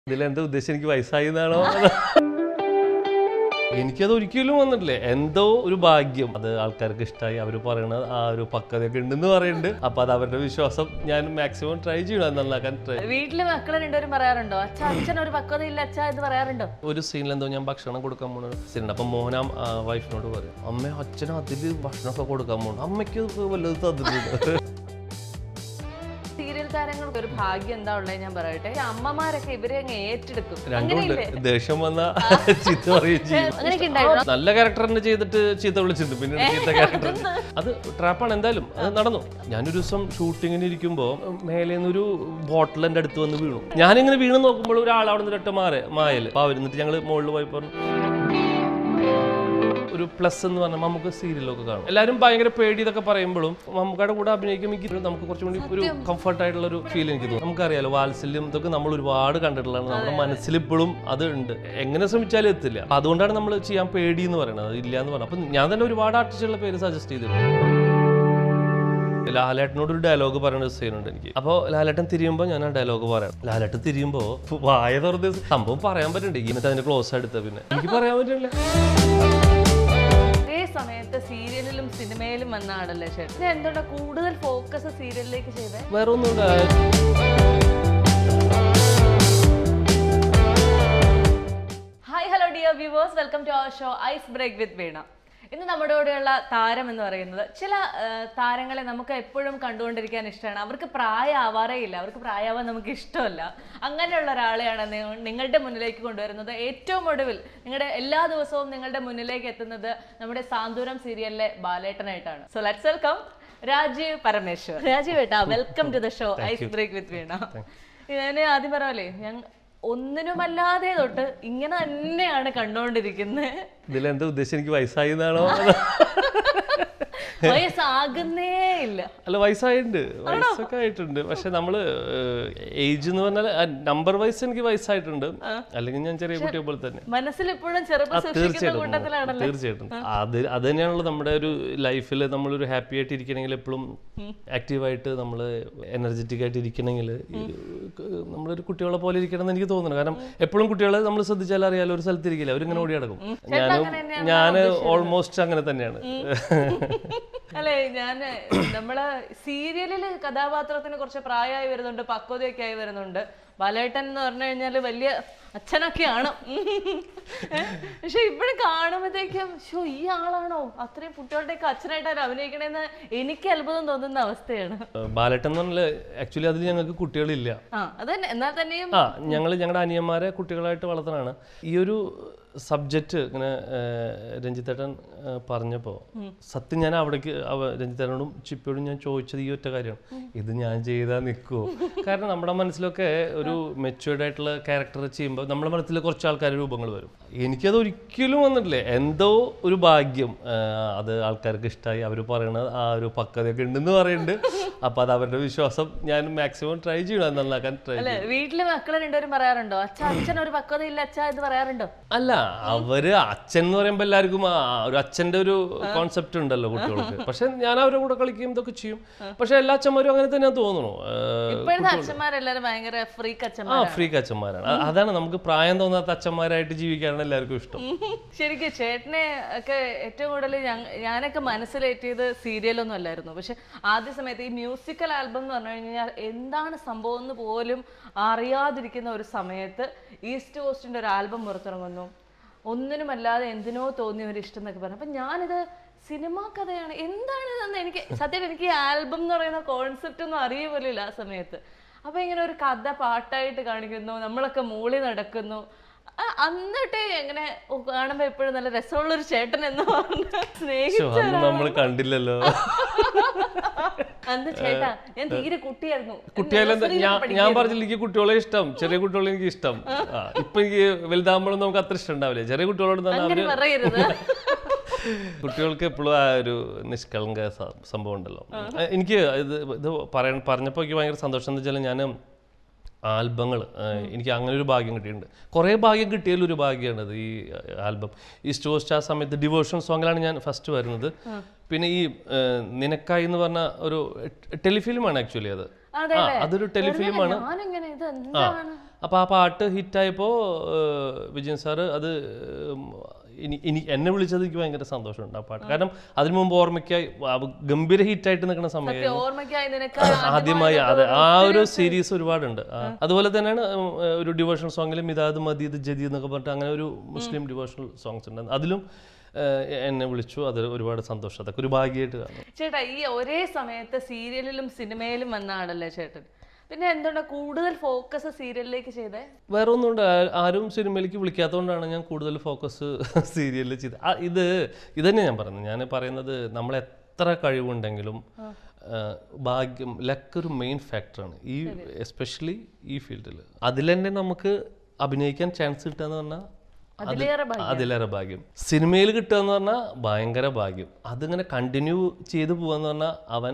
ഇതിലെന്താ ഉദ്ദേശം എനിക്ക് വയസ്സായി എന്നാണോ എനിക്കത് ഒരിക്കലും വന്നിട്ടില്ല എന്തോ ഒരു ഭാഗ്യം അത് ആൾക്കാർക്ക് ഇഷ്ടമായി അവർ പറയണത് ആ ഒരു പക്വതയൊക്കെ ഉണ്ടെന്ന് പറയുന്നുണ്ട് അപ്പൊ അത് അവരുടെ വിശ്വാസം ഞാൻ മാക്സിമം ട്രൈ ചെയ്യണം അത് നന്നാക്കാൻ ട്രൈ വീട്ടില് മക്കളെ രണ്ടുപേരും പറയാറുണ്ടോ അച്ഛ അച്ഛൻ ഒരു പക്വത ഇല്ല അച്ഛ എന്ന് പറയാറുണ്ടോ ഒരു സീനിൽ എന്തോ ഞാൻ ഭക്ഷണം കൊടുക്കാൻ പോണ സീനുണ്ട് അപ്പം മോഹന വൈഫിനോട് പറയും അമ്മ അച്ഛനും അതിൽ ഭക്ഷണമൊക്കെ കൊടുക്കാൻ പോകണം അമ്മയ്ക്ക് വല്ലത് തന്നിട്ടുണ്ട് സീരിയൽ താരങ്ങൾക്ക് ഒരു ഭാഗ്യം എന്താ ഉള്ളത് ഞാൻ പറയട്ടെ ഈ അമ്മമാരൊക്കെ ഇവരെ അങ്ങ് ഏറ്റെടുക്കും രണ്ടുമുണ്ട് ദേഷ്യം വന്ന ചീത്ത പറയുകയും ചെയ്യും അങ്ങനെയൊക്കെ ഉണ്ടായിരുന്നു നല്ല ക്യാരക്ടറിനെ ചെയ്തിട്ട് ചീത്ത വിളിച്ചിട്ടുണ്ട് പിന്നെ ചീത്ത ക്യാരക്ടർ അത് ട്രാപ്പാണ് എന്തായാലും അത് നടന്നു ഞാനൊരു ദിവസം ഷൂട്ടിങ്ങിന് ഇരിക്കുമ്പോൾ മേലെ നിന്നൊരു ബോട്ടിൽ എൻ്റെ അടുത്ത് വന്ന് വീണു ഞാനിങ്ങനെ വീണ് നോക്കുമ്പോൾ ഒരാൾ അവിടെ നിന്ന് ഒറ്റ മാറ മായൽ അപ്പോൾ അവരുന്നിട്ട് ഞങ്ങൾ മുകളിൽ പോയപ്പോൾ ഒരു പ്ലസ് എന്ന് പറഞ്ഞാൽ നമുക്ക് സീരിയലൊക്കെ കാണും എല്ലാവരും ഭയങ്കര പേടി ഇതൊക്കെ പറയുമ്പോഴും മമ്മൂക്കയുടെ കൂടെ അഭിനയിക്കുമ്പോൾ എനിക്ക് നമുക്ക് കുറച്ചും കൂടി ഒരു കംഫർട്ട് ആയിട്ടുള്ള ഒരു ഫീൽ എനിക്ക് തോന്നും നമുക്കറിയാലോ വാത്സല്യം ഇതൊക്കെ നമ്മൾ ഒരുപാട് കണ്ടിട്ടുള്ളതാണ് നമ്മുടെ മനസ്സിൽ ഇപ്പോഴും അത് ഉണ്ട് എങ്ങനെ ശ്രമിച്ചാലും എത്തില്ല അപ്പൊ അതുകൊണ്ടാണ് നമ്മൾ ചെയ്യാൻ പേടി എന്ന് പറയുന്നത് അത് ഇല്ല എന്ന് പറഞ്ഞത് അപ്പം ഞാൻ തന്നെ ഒരുപാട് ആർട്ടിസ്റ്റുകളുടെ പേര് സജസ്റ്റ് ചെയ്തിട്ടുണ്ട് ലാലേട്ടനോട് ഒരു ഡയലോഗ് പറയുന്ന ഒരു സീനുണ്ട് എനിക്ക് അപ്പോൾ ലാലേട്ടൻ തിരിയുമ്പോൾ ഞാൻ ആ ഡയലോഗ് പറയാം ലാലേട്ടൻ തിരിയുമ്പോൾ വായ തുറന്ന് സംഭവം പറയാൻ പറ്റുന്നുണ്ട് എന്നിട്ട് അതിന് ക്ലോസ് എടുത്ത പിന്നെ എനിക്ക് പറയാൻ പറ്റില്ല അതേ സമയത്ത് സീരിയലിലും സിനിമയിലും വന്ന ആളല്ലേ ചേട്ടൻ എന്തുകൊണ്ടാ കൂടുതൽ ഫോക്കസ് സീരിയലിലേക്ക് ചെയ്തേ വേറെ ഒന്നും hi hello dear viewers welcome to our show ice break with Veena ഇന്ന് നമ്മുടെ കൂടെയുള്ള താരം എന്ന് പറയുന്നത് ചില ആ, താരങ്ങളെ നമുക്ക് എപ്പോഴും കണ്ടുകൊണ്ടിരിക്കാൻ ഇഷ്ടമാണ് അവർക്ക് പ്രായമാവാറേ ഇല്ല അവർക്ക് പ്രായമാവാൻ നമുക്ക് ഇഷ്ടമല്ല അങ്ങനെയുള്ള ഒരാളെയാണ് നി- നിങ്ങളുടെ മുന്നിലേക്ക് കൊണ്ടുവരുന്നത് ഏറ്റവും ഒടുവിൽ നിങ്ങളുടെ എല്ലാ ദിവസവും നിങ്ങളുടെ മുന്നിലേക്ക് എത്തുന്നത് നമ്മുടെ സാന്ത്വനം സീരിയലിലെ ബാലേട്ടനായിട്ടാണ് so let's welcome Rajeev Parameshwar Rajeev ഏട്ടാ welcome to the show ice break with Veena ഞാൻ ആദ്യം പറയാലേ ഞാൻ ഒന്നിനുമല്ലാതെ തൊട്ട് ഇങ്ങനെ തന്നെയാണ് കണ്ടോണ്ടിരിക്കുന്നത് ഇതിലെന്താ ഉദ്ദേശം എനിക്ക് വയസ്സായി എന്നാണോ വയസ്സാകുന്നേ ഇല്ല അല്ല വയസ്സായിട്ടുണ്ട് വയസ്സൊക്കെ ആയിട്ടുണ്ട് പക്ഷെ നമ്മള് ഏജ് എന്ന് പറഞ്ഞാൽ നമ്പർ വൈസ് എനിക്ക് വയസ്സായിട്ടുണ്ട് അല്ലെങ്കിൽ ഞാൻ ചെറിയ കുട്ടിയെ പോലെ തന്നെ മനസ്സിൽ ഇപ്പോഴും ചെറുപ്പം സൂക്ഷിക്കുന്ന തീർച്ചയായിട്ടും കൂട്ടത്തിലാണല്ലോ തീർച്ചയായിട്ടും അത് അത് തന്നെയാണല്ലോ നമ്മുടെ ഒരു ലൈഫിൽ നമ്മളൊരു ഹാപ്പി ആയിട്ട് ഇരിക്കണമെങ്കിൽ എപ്പോഴും ആക്റ്റീവായിട്ട് നമ്മൾ എനർജറ്റിക് ആയിട്ട് ഇരിക്കണമെങ്കിൽ നമ്മളൊരു കുട്ടികളെ പോലെ ഇരിക്കണം എന്ന് എനിക്ക് തോന്നുന്നു കാരണം എപ്പോഴും കുട്ടികളെ നമ്മൾ ശ്രദ്ധിച്ചാൽ അറിയാലോ ഒരു സ്ഥലത്ത് ഇരിക്കില്ല അവരിങ്ങനെ ഓടി നടക്കും ഞാനും ഞാൻ ഓൾമോസ്റ്റ് അങ്ങനെ തന്നെയാണ് അല്ലേ ഞാൻ നമ്മള് സീരിയലില് കഥാപാത്രത്തിന് കുറച്ച് പ്രായമായി വരുന്നുണ്ട് പക്വതയൊക്കെ ആയി വരുന്നുണ്ട് ബാലേട്ടൻ എന്ന് പറഞ്ഞു കഴിഞ്ഞാൽ വലിയ അച്ഛനൊക്കെയാണ് പക്ഷെ ഇപ്പോഴും കാണുമ്പോഴത്തേക്കും ഷോ ഈ ആളാണോ അത്രയും കുട്ടികളുടെയൊക്കെ അച്ഛനായിട്ടാണ് അഭിനയിക്കണേന്ന് എനിക്ക് അത്ഭുതം തോന്നുന്ന അവസ്ഥയാണ് ബാലട്ടൻ എന്ന് പറഞ്ഞാൽ ആക്ച്വലി അതിൽ ഞങ്ങൾക്ക് കുട്ടികളില്ല ആ അതന്നെ എന്നാൽ തന്നെയും ആ ഞങ്ങൾ ഞങ്ങളുടെ അനിയന്മാരെ കുട്ടികളായിട്ട് വളർത്തണാണ് ഈ ഒരു സബ്ജക്റ്റ് ഇങ്ങനെ ഏഹ്, രഞ്ജിത്തേട്ടൻ ഏഹ്, പറഞ്ഞപ്പോൾ സത്യം ഞാൻ അവിടേക്ക് അവ രഞ്ജിത്തേട്ടനോടും ചിപ്പിയോടും ഞാൻ ചോദിച്ചത് ഈ ഒറ്റ കാര്യമാണ് ഇത് ഞാൻ ചെയ്താൽ നിൽക്കുമോ കാരണം നമ്മുടെ മനസ്സിലൊക്കെ ഒരു മെച്ചുവേർഡ് ആയിട്ടുള്ള ക്യാരക്ടർ ചെയ്യുമ്പോൾ നമ്മുടെ മനസ്സിൽ കുറച്ച് ആൾക്കാരുടെ രൂപങ്ങൾ വരും എനിക്കത് ഒരിക്കലും വന്നിട്ടില്ല എന്തോ ഒരു ഭാഗ്യം ഏഹ്, അത് ആൾക്കാർക്ക് ഇഷ്ടമായി അവർ പറയണത് ആ ഒരു പക്വതയൊക്കെ ഉണ്ടെന്ന് പറയുന്നുണ്ട് അപ്പോൾ അത് അവരുടെ വിശ്വാസം ഞാൻ മാക്സിമം ട്രൈ ചെയ്യണം അത് നന്നാക്കാൻ ട്രൈ അല്ലെ വീട്ടില് മക്കളെ രണ്ടുപേരും പറയാറുണ്ടോ അച്ഛ അച്ഛൻ ഒരു പക്വത ഇല്ല അച്ഛ എന്ന് പറയാറുണ്ടോ അല്ല അവര് അച്ഛൻ എന്ന് പറയുമ്പോൾ എല്ലാവർക്കും ആ ഒരു അച്ഛന്റെ ഒരു കോൺസെപ്റ്റ് ഉണ്ടല്ലോ കുട്ടികൾക്ക് പക്ഷെ ഞാൻ അവരുടെ കൂടെ കളിക്കുകയും ഇതൊക്കെ ചെയ്യും പക്ഷെ എല്ലാ അച്ഛന്മാരും അങ്ങനെ തന്നെ തോന്നുന്നു ഏഹ്, ഇപ്പോഴത്തെ അച്ഛന്മാരെല്ലാരും ഭയങ്കര ഫ്രീക്ക് അച്ഛന്മാർ ആ ഫ്രീക്ക് അച്ഛന്മാരാണ് അ- അതാണ് നമുക്ക് പ്രായം തോന്നാത്ത അച്ഛന്മാരായിട്ട് ജീവിക്കാനാണ് എല്ലാവർക്കും ഇഷ്ടം ശരിക്കും ചേട്ടനെ ഒക്കെ ഏറ്റവും കൂടുതൽ ഞാനൊക്കെ മനസ്സിലേറ്റിയത് സീരിയലൊന്നും അല്ലായിരുന്നു പക്ഷെ ആദ്യ സമയത്ത് ഈ മ്യൂസിക്കൽ ആൽബം എന്ന് പറഞ്ഞു കഴിഞ്ഞാൽ എന്താണ് സംഭവം എന്ന് പോലും അറിയാതിരിക്കുന്ന ഒരു സമയത്ത് ഈസ്റ്റ് കോസ്റ്റിന്റെ ഒരു ആൽബം പുറത്തിറങ്ങുന്നു ഒന്നിനുമല്ലാതെ എന്തിനോ തോന്നിയ ഒരു ഇഷ്ടം എന്നൊക്കെ പറഞ്ഞു അപ്പം ഞാനിത് സിനിമാ കഥയാണ് എന്താണ് ഇതെന്ന് എനിക്ക് സത്യം എനിക്ക് ഈ ആൽബം എന്ന് പറയുന്ന കോൺസെപ്റ്റ് ഒന്നും അറിയ പോലും ഇല്ല ആ സമയത്ത് അപ്പൊ ഇങ്ങനെ ഒരു കഥ പാട്ടായിട്ട് കാണിക്കുന്നു നമ്മളൊക്കെ മൂളി നടക്കുന്നു ആ, അന്നിട്ടേ എങ്ങനെ ഓ, കാണുമ്പോ എപ്പോഴും നല്ല രസമുള്ള ഒരു ചേട്ടൻ എന്ന് പറഞ്ഞ് പക്ഷെ സ്നേഹിച്ച അന്ന് നമ്മൾ കണ്ടില്ലല്ലോ അന്ന് ചേട്ടാ ഞാൻ തീരെ കുട്ടിയായിരുന്നു കുട്ടിയായാലും എന്താ- ഞാൻ ഞാൻ പറഞ്ഞില്ല എനിക്ക് കുട്ടികളെ ഇഷ്ടം ചെറിയ കുട്ടികളെ എനിക്ക് ഇഷ്ടം ആ, ഇപ്പൊ എനിക്ക് വലുതാകുമ്പോഴും നമുക്ക് അത്ര ഇഷ്ടം ഉണ്ടാവില്ല ചെറിയ കുട്ടികളോട് തന്നെ അങ്ങനെ അവര് പറയരുത് കുട്ടികൾക്ക് എപ്പോഴും ആ ഒരു നിഷ്കളങ്ക സ- സംഭവം ഉണ്ടല്ലോ എനിക്ക് ഇത് ഇത് പറയാൻ പറഞ്ഞപ്പോൾ എനിക്ക് ഭയങ്കര സന്തോഷം എന്ന് വെച്ചാൽ ഞാൻ ആൽബങ്ങൾ എനിക്ക് അങ്ങനെ ഒരു ഭാഗ്യം കിട്ടിയിട്ടുണ്ട് കുറേ ഭാഗ്യം കിട്ടിയതിൽ ഒരു ഭാഗ്യമാണ് ഈ ആൽബം ഈ സ്റ്റോസ്റ്റ് ആ സമയത്ത് ഡിവോഷൻ സോങ്ങിലാണ് ഞാൻ ഫസ്റ്റ് വരുന്നത് പിന്നെ ഈ ഏഹ്, നിനക്കായി എന്ന് പറഞ്ഞ ഒരു ടെലിഫിലിമാണ് ആക്ച്വലി അത് അതെ ആ അതൊരു ടെലിഫിലിമാണ് ഞാനിങ്ങനെ ഇത് എന്താണ് അപ്പോൾ ആ പാട്ട് ഹിറ്റായപ്പോൾ വിജയൻ സാറ് അത് ഉം, ഇനി ഇനി എന്നെ വിളിച്ചത് എനിക്ക് ഭയങ്കര സന്തോഷമുണ്ട് ആ പാട്ട് കാരണം അതിനു മുമ്പ് ഓർമ്മയ്ക്കായി ആ ഗംഭീര ഹിറ്റായിട്ട് നിൽക്കുന്ന സമയം ഓർമ്മയ്ക്കായി നിനക്ക് ആദ്യമായി അതെ ആ ഒരു സീരീസ് ഒരുപാടുണ്ട് ആ, അതുപോലെ തന്നെയാണ് ഉം, ഒരു ഡിവോഷണൽ സോങ്ങിൽ മിതാദ് മദീദ് ജദീദ് എന്നൊക്കെ പറഞ്ഞിട്ട് അങ്ങനെ ഒരു മുസ്ലിം ഡിവോഷണൽ സോങ്സ് ഉണ്ട് അതിലും ഏഹ്, എന്നെ വിളിച്ചു അത് ഒരുപാട് സന്തോഷം അതൊക്കെ ഒരു ഭാഗ്യമായിട്ട് കാണും ചേട്ടാ ഈ ഒരേ സമയത്ത് സീരിയലിലും സിനിമയിലും വന്ന ആളല്ലേ ചേട്ടൻ പിന്നെ എന്തുകൊണ്ടാ കൂടുതൽ ഫോക്കസ് സീരിയലിലേക്ക് ചെയ്തേ വേറെ ഒന്നുമുണ്ട് ആ- ആരും സിനിമയിലേക്ക് വിളിക്കാത്തതുകൊണ്ടാണ് ഞാൻ കൂടുതൽ ഫോക്കസ് സീരിയലിൽ ചെയ്ത് ആ, ഇത് ഇത് തന്നെ ഞാൻ പറയുന്നത് ഞാൻ പറയുന്നത് നമ്മൾ എത്ര കഴിവുണ്ടെങ്കിലും ആ, ഭാഗ്യം ലക്ക് ഒരു മെയിൻ ഫാക്ടറാണ് ഈ എസ്പെഷ്യലി ഈ ഫീൽഡിൽ അതിൽ തന്നെ നമുക്ക് അഭിനയിക്കാൻ ചാൻസ് കിട്ടുക എന്ന് പറഞ്ഞാൽ അത് അതിലേറെ ഭാഗ്യം. അതിലേറെ ഭാഗ്യം സിനിമയിൽ കിട്ടുക എന്ന് പറഞ്ഞാൽ ഭയങ്കര ഭാഗ്യം അതിങ്ങനെ കണ്ടിന്യൂ ചെയ്തു പോവാന്ന് പറഞ്ഞാൽ അവൻ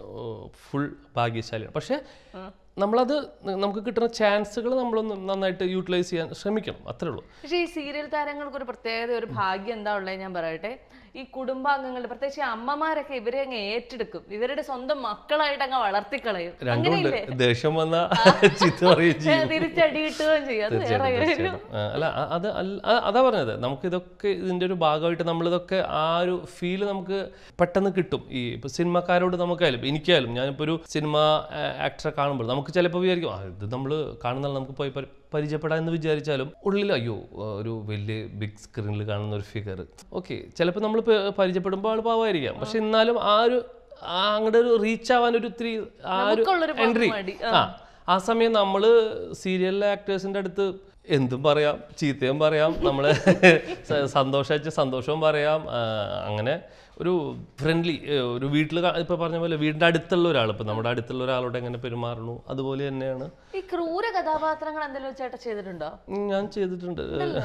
ഫുൾ ഭാഗ്യശാലിയാണ് പക്ഷേ നമ്മളത് നമുക്ക് കിട്ടുന്ന ചാൻസുകൾ നമ്മളൊന്ന് നന്നായിട്ട് യൂട്ടിലൈസ് ചെയ്യാൻ ശ്രമിക്കണം അത്രേ ഉള്ളൂ പക്ഷേ ഈ സീരിയൽ താരങ്ങൾക്ക് ഒരു പ്രത്യേകത ഒരു ഭാഗ്യം എന്താ ഉള്ളത് ഞാൻ പറയട്ടെ ഈ കുടുംബാംഗങ്ങളുടെ പ്രത്യേകിച്ച് ഈ അമ്മമാരൊക്കെ ഇവരെ അങ്ങ് ഏറ്റെടുക്കും ഇവരുടെ സ്വന്തം മക്കളായിട്ട് അങ്ങ് വളർത്തിക്കളയും രണ്ടുമുണ്ട് ദേഷ്യം വന്ന ചീത്ത പറയുകയും ചെയ്യും തിരിച്ചടി കിട്ടുകയും ചെയ്യും അത് വേറെ കാര്യം. തീർച്ചയായിട്ടും. ആ, അല്ല അ- അത് അല്ല അ- അതാ പറഞ്ഞത് നമുക്ക് ഇതൊക്കെ ഇതിന്റെ ഒരു ഭാഗമായിട്ട് നമ്മളിതൊക്കെ ആ ഒരു ഫീല് നമുക്ക് പെട്ടെന്ന് കിട്ടും ഈ ഇപ്പൊ സിനിമക്കാരോട് നമുക്കായാലും ഇപ്പൊ എനിക്കായാലും ഞാനിപ്പോ ഒരു സിനിമ ആക്ടറെ കാണുമ്പോൾ നമുക്ക് ചിലപ്പോൾ വിചാരിക്കും ആ ഇത് നമ്മൾ കാണുന്ന ആൾ നമുക്ക് പോയി പരി- പരിചയപ്പെടാം എന്ന് വിചാരിച്ചാലും ഉള്ളിൽ അയ്യോ ആ, ഒരു വലിയ ബിഗ് സ്ക്രീനിൽ കാണുന്ന ഒരു ഫിഗർ ഓക്കെ ചിലപ്പോൾ നമ്മൾ പരിചയപ്പെടുമ്പോൾ ആൾ പാവമായിരിക്കാം പക്ഷെ എന്നാലും ആ ഒരു ആ അങ്ങോട്ട് ഒരു റീച്ച് ആവാൻ ഒരു ഇത്തിരി ആ ഒരു നമുക്കുള്ളൊരു എൻട്രി മടി. ആ ആ സമയം നമ്മൾ സീരിയലിലെ ആക്ടേഴ്സിൻ്റെ അടുത്ത് എന്തും പറയാം ചീത്തയും പറയാം നമ്മൾ സന്തോഷിച്ച സന്തോഷവും പറയാം ആ, അങ്ങനെ ഒരു ഫ്രണ്ട്ലി ഒരു വീട്ടിൽ ഇപ്പോൾ പറഞ്ഞ പോലെ വീടിൻ്റെ അടുത്തുള്ള ഒരാൾ ഇപ്പം നമ്മുടെ അടുത്തുള്ള ഒരാളോട് എങ്ങനെ പെരുമാറുന്നു അതുപോലെ തന്നെയാണ് ഈ ക്രൂര കഥാപാത്രങ്ങൾ എന്തെങ്കിലും ചേട്ടാ ചെയ്തിട്ടുണ്ടോ ഉം, ഞാൻ ചെയ്തിട്ടുണ്ട്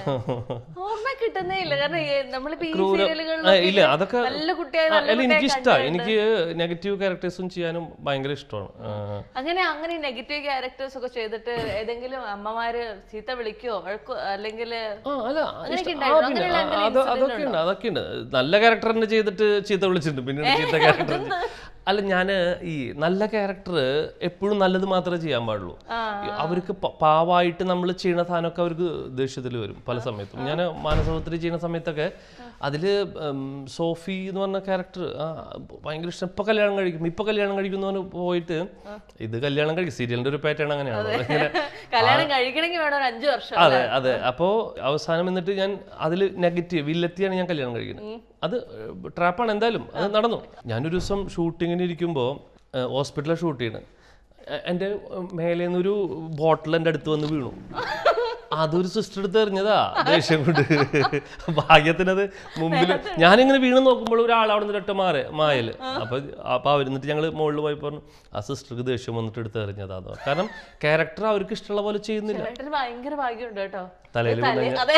ഓർമ്മ കിട്ടുന്നേ ഇല്ല കാരണം ഈ നമ്മളിപ്പോ ഈ ക്രൂര- സീരിയലുകളിൽ ആ, ഇല്ല അതൊക്കെ നല്ല കുട്ടിയായി ആ, നല്ല അല്ല എനിക്ക് കുട്ടിയായി ഇഷ്ടമാണ് എനിക്ക് നെഗറ്റീവ് ക്യാരക്ടേഴ്സും ചെയ്യാനും ഭയങ്കര ഇഷ്ടമാണ് ആ, അങ്ങനെ അങ്ങനെ നെഗറ്റീവ് ക്യാരക്ടേഴ്സ് ഒക്കെ ചെയ്തിട്ട് ഏതെങ്കിലും അമ്മമാര് ചീത്ത വിളിക്കോ വഴക്കോ അല്ലെങ്കിൽ ആ, അല്ല അങ്ങനെയൊക്കെ ഇഷ്ടം- ആ, ഉണ്ടായിരുന്നോ? പിന്നെ, അങ്ങനെയുള്ള ആ, അത് എന്തെങ്കിലും അതൊക്കെ ഉണ്ട് അതൊക്കെ ഉണ്ട് നല്ല ക്യാരക്ടർ തന്നെ ചെയ്തിട്ട് ചീത്ത വിളിച്ചിട്ടുണ്ട് പിന്നീട് ചീത്ത ക്യാരക്ടർ അല്ല ഞാൻ ഈ നല്ല ക്യാരക്ടർ എപ്പോഴും നല്ലത് മാത്രമേ ചെയ്യാൻ പാടുള്ളൂ ഈ അവർക്ക് പ- പാവായിട്ട് നമ്മൾ ചെയ്യുന്ന സാധനമൊക്കെ അവർക്ക് ദേഷ്യത്തിൽ വരും പല സമയത്തും ഞാൻ മാനസപുത്രി ചെയ്യുന്ന സമയത്തൊക്കെ അതില് ഉം, സോഫി എന്ന് പറഞ്ഞ ക്യാരക്ടർ ഭയങ്കര ഇഷ്ടം ഇപ്പൊ കല്യാണം കഴിക്കും ഇപ്പൊ കല്യാണം കഴിക്കും എന്ന് പറഞ്ഞ് പോയിട്ട് ഇത് കല്യാണം കഴിക്കും സീരിയലിന്റെ ഒരു പാറ്റേൺ അങ്ങനെയാണ് ഇങ്ങനെ കല്യാണം കഴിക്കണമെങ്കിൽ വേണം ഒരു അഞ്ചു വർഷം അതെ അതെ അപ്പോൾ അവസാനം എന്നിട്ട് ഞാൻ അതിൽ നെഗറ്റീവ് വില്ലെത്തിയാണ് ഞാൻ കല്യാണം കഴിക്കുന്നത് അത് ട്രാപ്പാണ് എന്തായാലും അത് നടന്നു ഞാനൊരു ദിവസം ഷൂട്ടിങ്ങിന് ഇരിക്കുമ്പോൾ ഹോസ്പിറ്റലിൽ ഷൂട്ട് ചെയ്യണം എ- എൻ്റെ മേലെ നിന്നൊരു ബോട്ടിൽ എൻ്റെ അടുത്ത് വന്ന് വീണു അതൊരു സിസ്റ്റർ എടുത്ത് എറിഞ്ഞതാ ദേഷ്യം കൊണ്ട് ഭാഗ്യത്തിനത് മുമ്പിൽ ഞാനിങ്ങനെ വീണ് നോക്കുമ്പോൾ ഒരാൾ അവിടെ നിന്ന് ഒറ്റ മാറേ മായല് അപ്പൊ അപ്പൊ അവരിന്നിട്ട് ഞങ്ങൾ മുകളിൽ പോയി പറഞ്ഞു ആ സിസ്റ്റർക്ക് ദേഷ്യം വന്നിട്ട് എടുത്ത് എറിഞ്ഞതാന്ന് പറഞ്ഞു. കാരണം ക്യാരക്ടർ അവർക്ക് ഇഷ്ടമുള്ള പോലെ ചെയ്യുന്നില്ല ചേട്ടന് ഭയങ്കര ഭാഗ്യമുണ്ട് കേട്ടോ തലയിൽ തലേ- അതെ